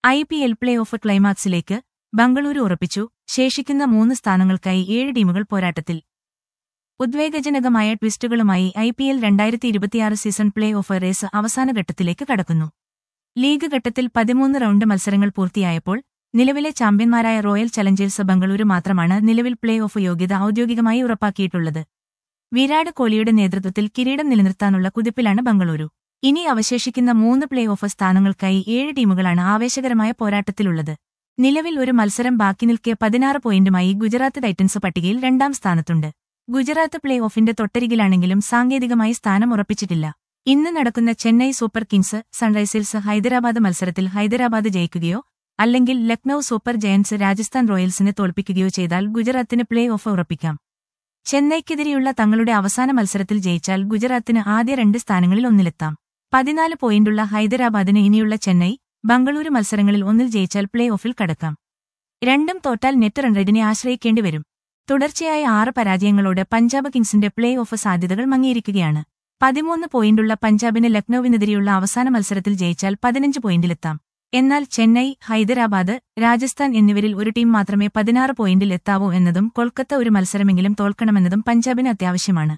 I P L play off ക്ലൈമാക്സിലേക്ക് ബംഗളൂരു ഉറപ്പിച്ചു ശേഷിക്കുന്ന മൂന്ന് സ്ഥാനങ്ങൾക്കായി ഏഴ് ടീമുകൾ പോരാട്ടത്തിൽ ഉദ്വേഗജനകമായ ട്വിസ്റ്റുകളുമായി ഐ പി എൽ രണ്ടായിരത്തി ഇരുപത്തിയാറ് സീസൺ പ്ലേ ഓഫ് റേസ് അവസാന ഘട്ടത്തിലേക്ക് കടക്കുന്നു ലീഗ് ഘട്ടത്തിൽ പതിമൂന്ന് റൗണ്ട് മത്സരങ്ങൾ പൂർത്തിയായപ്പോൾ നിലവിലെ ചാമ്പ്യന്മാരായ റോയൽ ചലഞ്ചേഴ്സ് ബംഗളൂരു മാത്രമാണ് നിലവിൽ പ്ലേ ഓഫ് യോഗ്യത ഔദ്യോഗികമായി ഉറപ്പാക്കിയിട്ടുള്ളത് വിരാട് കോഹ്ലിയുടെ നേതൃത്വത്തിൽ കിരീടം നിലനിർത്താനുള്ള കുതിപ്പിലാണ് ബംഗളൂരു ഇനി അവശേഷിക്കുന്ന മൂന്ന് പ്ലേ ഓഫ് സ്ഥാനങ്ങൾക്കായി ഏഴ് ടീമുകളാണ് ആവേശകരമായ പോരാട്ടത്തിലുള്ളത് നിലവിൽ ഒരു മത്സരം ബാക്കി നിൽക്കെ പതിനാറ് പോയിന്റുമായി ഗുജറാത്ത് ടൈറ്റൻസ് പട്ടികയിൽ രണ്ടാം സ്ഥാനത്തുണ്ട് ഗുജറാത്ത് പ്ലേ ഓഫിന്റെ തൊട്ടരികിലാണെങ്കിലും സാങ്കേതികമായി സ്ഥാനം ഉറപ്പിച്ചിട്ടില്ല ഇന്ന് നടക്കുന്ന Chennai super kings sunrisers Hyderabad മത്സരത്തിൽ ഹൈദരാബാദ് ജയിക്കുകയോ അല്ലെങ്കിൽ ലക്നൌ സൂപ്പർ ജയന്റ്സ് രാജസ്ഥാൻ റോയൽസിനെ തോൽപ്പിക്കുകയോ ചെയ്താൽ ഗുജറാത്തിന് പ്ലേ ഓഫ് ഉറപ്പിക്കാം ചെന്നൈക്കെതിരെയുള്ള തങ്ങളുടെ അവസാന മത്സരത്തിൽ ജയിച്ചാൽ ഗുജറാത്തിന് ആദ്യ രണ്ട് സ്ഥാനങ്ങളിൽ ഒന്നിലെത്താം പതിനാല് പോയിന്റുള്ള ഹൈദരാബാദിന് ഇനിയുള്ള ചെന്നൈ ബംഗളൂരു മത്സരങ്ങളിൽ ഒന്നിൽ ജയിച്ചാൽ പ്ലേ ഓഫിൽ കടക്കാം രണ്ടും തോറ്റാൽ നെറ്റ് റൺ റേറ്റിനെ ആശ്രയിക്കേണ്ടി വരും തുടർച്ചയായ ആറ് പരാജയങ്ങളോടെ പഞ്ചാബ് കിങ്സിന്റെ പ്ലേ ഓഫ് സാധ്യതകൾ മങ്ങിയിരിക്കുകയാണ് പതിമൂന്ന് പോയിന്റുള്ള പഞ്ചാബിന് ലക്നൌവിനെതിരെയുള്ള അവസാന മത്സരത്തിൽ ജയിച്ചാൽ പതിനഞ്ച് പോയിന്റിലെത്താം എന്നാൽ ചെന്നൈ ഹൈദരാബാദ് രാജസ്ഥാൻ എന്നിവരിൽ ഒരു ടീം മാത്രമേ പതിനാറ് പോയിന്റിൽ എത്താവൂ എന്നതും കൊൽക്കത്ത ഒരു മത്സരമെങ്കിലും തോൽക്കണമെന്നതും പഞ്ചാബിന് അത്യാവശ്യമാണ്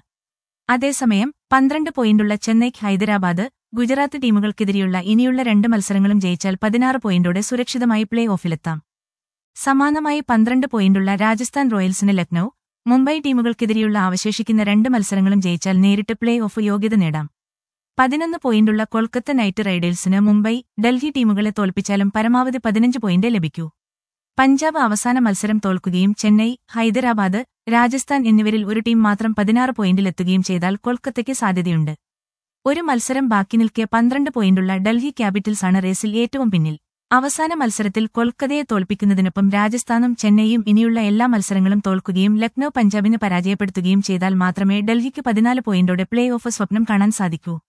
അതേസമയം പന്ത്രണ്ട് പോയിന്റുള്ള ചെന്നൈ ഹൈദരാബാദ് ഗുജറാത്ത് ടീമുകൾക്കെതിരെയുള്ള ഇനിയുള്ള രണ്ട് മത്സരങ്ങളും ജയിച്ചാൽ പതിനാറ് പോയിന്റോടെ സുരക്ഷിതമായി പ്ലേ ഓഫിലെത്താം സമാനമായി പന്ത്രണ്ട് പോയിന്റുള്ള രാജസ്ഥാൻ റോയൽസിന് ലക്നൌ മുംബൈ ടീമുകൾക്കെതിരെയുള്ള അവശേഷിക്കുന്ന രണ്ട് മത്സരങ്ങളും ജയിച്ചാൽ നേരിട്ട് പ്ലേ ഓഫ് യോഗ്യത നേടാം പതിനൊന്ന് പോയിന്റുള്ള കൊൽക്കത്ത നൈറ്റ് റൈഡേഴ്സിന് മുംബൈ ഡൽഹി ടീമുകളെ തോൽപ്പിച്ചാലും പരമാവധി പതിനഞ്ച് പോയിന്റ് ലഭിക്കൂ പഞ്ചാബ് അവസാന മത്സരം തോൽക്കുകയും ചെന്നൈ ഹൈദരാബാദ് രാജസ്ഥാൻ എന്നിവരിൽ ഒരു ടീം മാത്രം പതിനാറ് പോയിന്റിലെത്തുകയും ചെയ്താൽ കൊൽക്കത്തയ്ക്ക് സാധ്യതയുണ്ട് ഒരു മത്സരം ബാക്കി നിൽക്കെ പന്ത്രണ്ട് പോയിന്റുള്ള ഡൽഹി ക്യാപിറ്റൽസാണ് റേസിൽ ഏറ്റവും പിന്നിൽ അവസാന മത്സരത്തിൽ കൊൽക്കത്തയെ തോൽപ്പിക്കുന്നതിനൊപ്പം രാജസ്ഥാനും ചെന്നൈയും ഇനിയുള്ള എല്ലാ മത്സരങ്ങളും തോൽക്കുകയും ലക്നൌ പഞ്ചാബിനെ പരാജയപ്പെടുത്തുകയും ചെയ്താൽ മാത്രമേ ഡൽഹിക്ക് പതിനാല് പോയിന്റോടെ പ്ലേ ഓഫ് സ്വപ്നം കാണാൻ സാധിക്കൂ